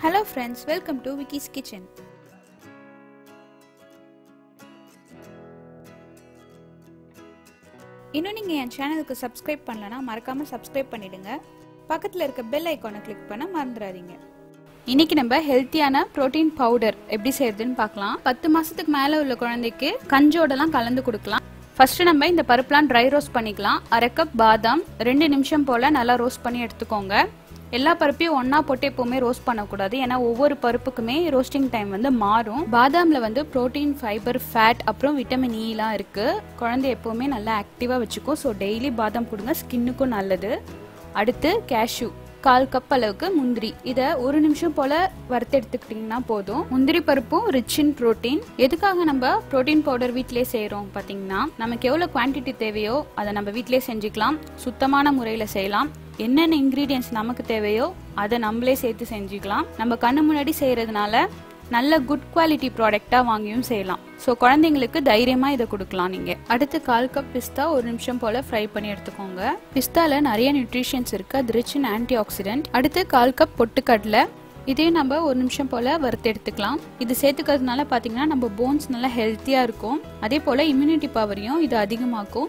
hello friends welcome to Vicky's kitchen இன்னும் நீங்கள் என் சேனலுக்கு சப்ஸ்கிரைப் பண்ணலனா மறக்காமல் சப்ஸ்கிரைப் பண்ணிடுங்க பக்கத்தில் இருக்க பெல் ஐக்கானை கிளிக் பண்ண மறந்துடாதீங்க இன்னைக்கு நம்ம ஹெல்த்தியான புரோட்டீன் பவுடர் எப்படி செய்யறதுன்னு பார்க்கலாம் பத்து மாசத்துக்கு மேலே உள்ள குழந்தைக்கு கஞ்சோடலாம் கலந்து கொடுக்கலாம் ஃபர்ஸ்ட் நம்ம இந்த பருப்புலாம் ட்ரை ரோஸ்ட் பண்ணிக்கலாம் அரை கப் பாதாம் ரெண்டு நிமிஷம் போல நல்லா ரோஸ்ட் பண்ணி எடுத்துக்கோங்க எல்லா பருப்பையும் ஒன்றா போட்டு எப்போவுமே ரோஸ்ட் பண்ணக்கூடாது ஏன்னா ஒவ்வொரு பருப்புக்குமே ரோஸ்டிங் டைம் வந்து மாறும் பாதாமில் வந்து ப்ரோட்டீன் ஃபைபர் ஃபேட் அப்புறம் விட்டமின் ஈலாம் இருக்குது குழந்தை எப்போவுமே நல்லா ஆக்டிவாக வச்சுக்கும் ஸோ டெய்லி பாதாம் கொடுங்க ஸ்கின்னுக்கும் நல்லது அடுத்து கேஷ்யூ கால் கப் அளவுக்கு முந்திரி இதை ஒரு நிமிஷம் போல வறுத்து எடுத்துக்கிட்டிங்கன்னா போதும் முந்திரி பருப்பும் ரிச் இன் ப்ரோட்டீன் எதுக்காக நம்ம ப்ரோட்டீன் பவுடர் வீட்டிலே செய்கிறோம் பார்த்தீங்கன்னா நமக்கு எவ்வளோ குவான்டிட்டி தேவையோ அதை நம்ம வீட்டிலே செஞ்சுக்கலாம் சுத்தமான முறையில் செய்யலாம் என்னென்ன இன்க்ரீடியன்ஸ் நமக்கு தேவையோ அதை நம்மளே சேர்த்து செஞ்சுக்கலாம் நம்ம கண்ணு முன்னாடி செய்கிறதுனால நல்ல குட் குவாலிட்டி ப்ராடக்டாக வாங்கியும் செய்யலாம் ஸோ குழந்தைங்களுக்கு தைரியமாக இதை கொடுக்கலாம் நீங்கள் அடுத்து கால் கப் பிஸ்தா ஒரு நிமிஷம் போல் ஃப்ரை பண்ணி எடுத்துக்கோங்க பிஸ்தாவில் நிறைய நியூட்ரிஷன்ஸ் இருக்குது அது ரிச் இன் ஆன்டி ஆக்சிடென்ட் அடுத்து கால் கப் பொட்டுக்கடலை இதையும் நம்ம ஒரு நிமிஷம் போல் வறுத்து எடுத்துக்கலாம் இது சேர்த்துக்கிறதுனால பார்த்தீங்கன்னா நம்ம போன்ஸ் நல்லா ஹெல்த்தியாக இருக்கும் அதே போல் இம்யூனிட்டி பவரையும் இது அதிகமாக்கும்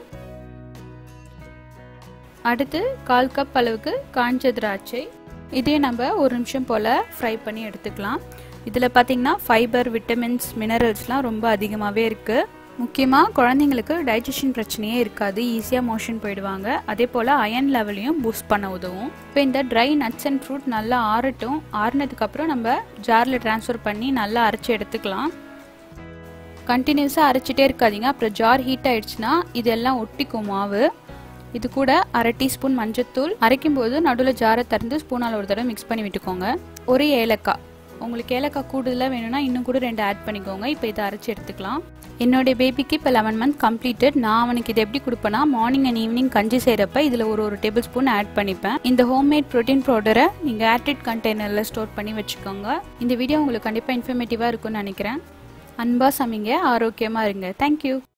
அடுத்து கால் கப் அளவுக்கு காஞ்ச திராட்சை இதே நம்ம ஒரு நிமிஷம் போல் ஃப்ரை பண்ணி எடுத்துக்கலாம் இதில் பார்த்தீங்கன்னா ஃபைபர் விட்டமின்ஸ் மினரல்ஸ்லாம் ரொம்ப அதிகமாகவே இருக்குது முக்கியமாக குழந்தைங்களுக்கு டைஜஷன் பிரச்சனையே இருக்காது ஈஸியாக மோஷன் போயிடுவாங்க அதே போல் அயன் லெவலையும் பூஸ்ட் பண்ண உதவும் இப்போ இந்த ட்ரை நட்ஸ் அண்ட் ஃப்ரூட் நல்லா ஆறட்டும் ஆறுனதுக்கப்புறம் நம்ம ஜாரில் ட்ரான்ஸ்ஃபர் பண்ணி நல்லா அரைச்சி எடுத்துக்கலாம் கண்டினியூஸாக அரைச்சிட்டே இருக்காதீங்க அப்புறம் ஜார் ஹீட் ஆயிடுச்சுன்னா இதெல்லாம் ஒட்டிக்கும் மாவு இது கூட அரை டீஸ்பூன் மஞ்சத்தூள் அரைக்கும் போது நடுவில் ஜாரை திறந்து ஸ்பூனால் ஒரு தடவை மிக்ஸ் பண்ணி விட்டுக்கோங்க ஒரு ஏலக்காய் உங்களுக்கு ஏலக்காய் கூடுதலாக வேணும்னா இன்னும் கூட ரெண்டு ஆட் பண்ணிக்கோங்க இப்போ இதை அரைச்சி எடுத்துக்கலாம் என்னுடைய பேபிக்கு இப்போ லெவன் மந்த் கம்ப்ளீட்டட் நான் அவனுக்கு இதை எப்படி கொடுப்பேன்னா மார்னிங் அண்ட் ஈவினிங் கஞ்சி செய்கிறப்ப இதில் ஒரு ஒரு டேபிள் ஸ்பூன் ஆட் பண்ணிப்பேன் இந்த ஹோம்மேட் ப்ரோட்டீன் பவுடரை நீங்கள் ஏர்டெட் கண்டெய்னரில் ஸ்டோர் பண்ணி வச்சுக்கோங்க இந்த வீடியோ உங்களுக்கு கண்டிப்பாக இன்ஃபர்மேட்டிவாக இருக்கும்னு நினைக்கிறேன் அன்பாக சமைங்க ஆரோக்கியமாக இருங்க தேங்க்யூ